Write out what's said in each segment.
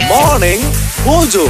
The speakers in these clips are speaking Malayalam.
Morning Mojo.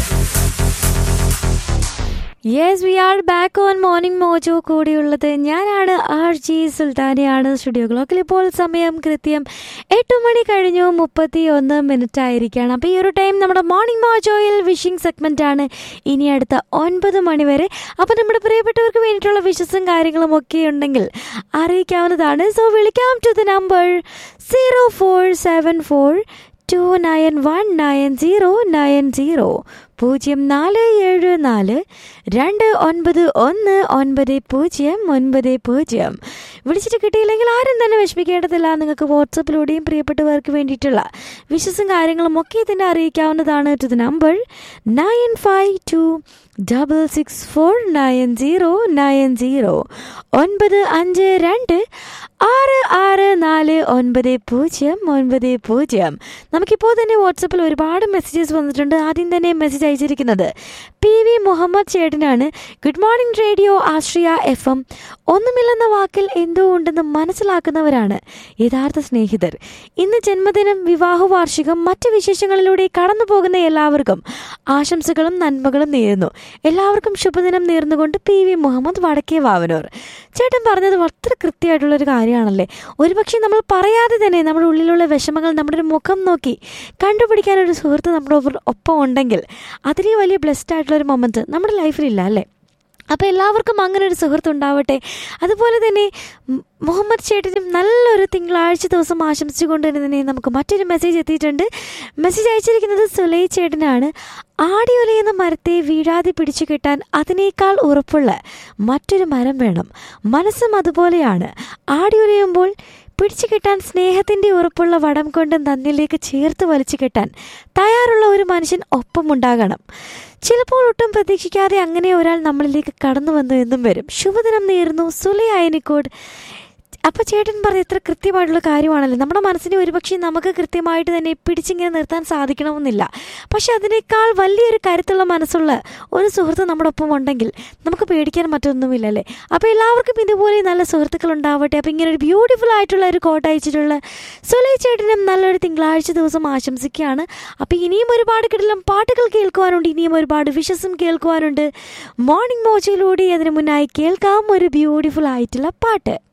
Yes we are back on Morning Mojo കൂടിയുള്ളത് ഞാനാണ് ആർ ജി സുൽത്താനയാണ് സ്റ്റുഡിയോ ക്ലോക്കിൽ ഇപ്പോൾ സമയം കൃത്യം എട്ട് മണി കഴിഞ്ഞു മുപ്പത്തി ഒന്ന് മിനിറ്റ് ആയിരിക്കുകയാണ് അപ്പോൾ ഈ ഒരു ടൈം നമ്മുടെ മോർണിംഗ് മോജോയിൽ വിഷിംഗ് സെഗ്മെൻ്റ് ആണ് ഇനി അടുത്ത ഒൻപത് മണി വരെ അപ്പോൾ നമ്മുടെ പ്രിയപ്പെട്ടവർക്ക് വേണ്ടിയിട്ടുള്ള വിഷസും കാര്യങ്ങളും ഒക്കെ ഉണ്ടെങ്കിൽ അറിയിക്കാവുന്നതാണ് സോ വിളിക്കാം to the number zero four seven four two nine one nine zero nine zero പൂജ്യം നാല് ഏഴ് നാല് രണ്ട് ഒൻപത് ഒന്ന് ഒൻപത് പൂജ്യം ഒൻപത് പൂജ്യം വിളിച്ചിട്ട് കിട്ടിയില്ലെങ്കിൽ ആരും തന്നെ വിഷമിക്കേണ്ടതില്ല നിങ്ങൾക്ക് വാട്സപ്പിലൂടെയും പ്രിയപ്പെട്ടവർക്ക് വേണ്ടിയിട്ടുള്ള വിശ്വസും കാര്യങ്ങളും ഒക്കെ ഇതിനെ അറിയിക്കാവുന്നതാണ് to the number nine five two double six four nine zero nine zero ഒൻപത് അഞ്ച് രണ്ട് ആറ് ആറ് നാല് ഒൻപത് പൂജ്യം ഒൻപത് പൂജ്യം നമുക്കിപ്പോൾ തന്നെ വാട്സപ്പിൽ ഒരുപാട് മെസ്സേജസ് വന്നിട്ടുണ്ട് ആദ്യം തന്നെ മെസ്സേജ് അയച്ചിരിക്കുന്നത് പി വി മുഹമ്മദ് ചേട്ടനാണ് good morning radio Ashriya F M ഒന്നുമില്ലെന്ന വാക്കിൽ എന്തോ ഉണ്ടെന്ന് മനസ്സിലാക്കുന്നവരാണ് യഥാർത്ഥ സ്നേഹിതർ ഇന്ന് ജന്മദിനം വിവാഹ വാർഷികം മറ്റ് വിശേഷങ്ങളിലൂടെ കടന്നു പോകുന്ന എല്ലാവർക്കും ആശംസകളും നന്മകളും നേരുന്നു എല്ലാവർക്കും ശുഭദിനം നേർന്നുകൊണ്ട് പി വി മുഹമ്മദ് വടക്കേ വാവനൂർ ചേട്ടൻ പറഞ്ഞത് വളരെ കൃത്യമായിട്ടുള്ളൊരു കാര്യമാണല്ലേ ഒരുപക്ഷെ നമ്മൾ പറയാതെ തന്നെ നമ്മുടെ ഉള്ളിലുള്ള വിഷമങ്ങൾ നമ്മുടെ ഒരു മുഖം നോക്കി കണ്ടുപിടിക്കാൻ ഒരു സുഹൃത്ത് നമ്മുടെ ഒപ്പ- ഒപ്പം ഉണ്ടെങ്കിൽ അതിലേ വലിയ ബ്ലെസ്ഡ് ആയിട്ടുള്ളൊരു മൊമെൻറ്റ് നമ്മുടെ ലൈഫിലില്ല അല്ലേ അപ്പോൾ എല്ലാവർക്കും അങ്ങനെ ഒരു സുഹൃത്ത് ഉണ്ടാവട്ടെ അതുപോലെ തന്നെ മ് മുഹമ്മദ് ചേട്ടനും നല്ലൊരു തിങ്കളാഴ്ച ദിവസം ആശംസിച്ചുകൊണ്ട് തന്നെ നമുക്ക് മറ്റൊരു മെസ്സേജ് എത്തിയിട്ടുണ്ട് മെസ്സേജ് അയച്ചിരിക്കുന്നത് സുലൈ ചേട്ടനാണ് ആടിയൊലയുന്ന മരത്തെ വീഴാതെ പിടിച്ചു കിട്ടാൻ അതിനേക്കാൾ ഉറപ്പുള്ള മറ്റൊരു മരം വേണം മനസ്സും അതുപോലെയാണ് ആടിയൊലയുമ്പോൾ പിടിച്ചു കിട്ടാൻ സ്നേഹത്തിൻ്റെ ഉറപ്പുള്ള വടം കൊണ്ട് നന്നിലേക്ക് ചേർത്ത് വലിച്ചു കെട്ടാൻ തയ്യാറുള്ള ഒരു മനുഷ്യൻ ഒപ്പമുണ്ടാകണം ചിലപ്പോൾ ഒട്ടും പ്രതീക്ഷിക്കാതെ അങ്ങനെ ഒരാൾ നമ്മളിലേക്ക് കടന്നു വന്നു എന്നും വരും ശുഭദിനം നേരുന്നു സുലൈ അയനിക്കോട് അപ്പോൾ ചേട്ടൻ പറഞ്ഞ എത്ര കൃത്യമായിട്ടുള്ള കാര്യമാണല്ലോ നമ്മുടെ മനസ്സിനെ ഒരുപക്ഷെ നമുക്ക് കൃത്യമായിട്ട് തന്നെ പിടിച്ചിങ്ങനെ നിർത്താൻ സാധിക്കണമെന്നില്ല പക്ഷെ അതിനേക്കാൾ വലിയൊരു കരുത്തുള്ള മനസ്സുള്ള ഒരു സുഹൃത്ത് നമ്മുടെ ഒപ്പം ഉണ്ടെങ്കിൽ നമുക്ക് പേടിക്കാൻ മറ്റൊന്നുമില്ലല്ലേ അപ്പോൾ എല്ലാവർക്കും ഇതുപോലെ നല്ല സുഹൃത്തുക്കൾ ഉണ്ടാവട്ടെ അപ്പോൾ ഇങ്ങനെ ഒരു ബ്യൂട്ടിഫുൾ ആയിട്ടുള്ള ഒരു കോട്ട് അയച്ചിട്ടുള്ള സുലൈ ചേട്ടനും നല്ലൊരു തിങ്കളാഴ്ച ദിവസം ആശംസിക്കുകയാണ് അപ്പോൾ ഇനിയും ഒരുപാട് കിടലും പാട്ടുകൾ കേൾക്കുവാനുണ്ട് ഇനിയും ഒരുപാട് വിഷസും കേൾക്കുവാനുണ്ട് മോർണിംഗ് മോച്ചയിലൂടെ അതിന് മുന്നായി കേൾക്കാം ഒരു ബ്യൂട്ടിഫുൾ ആയിട്ടുള്ള പാട്ട്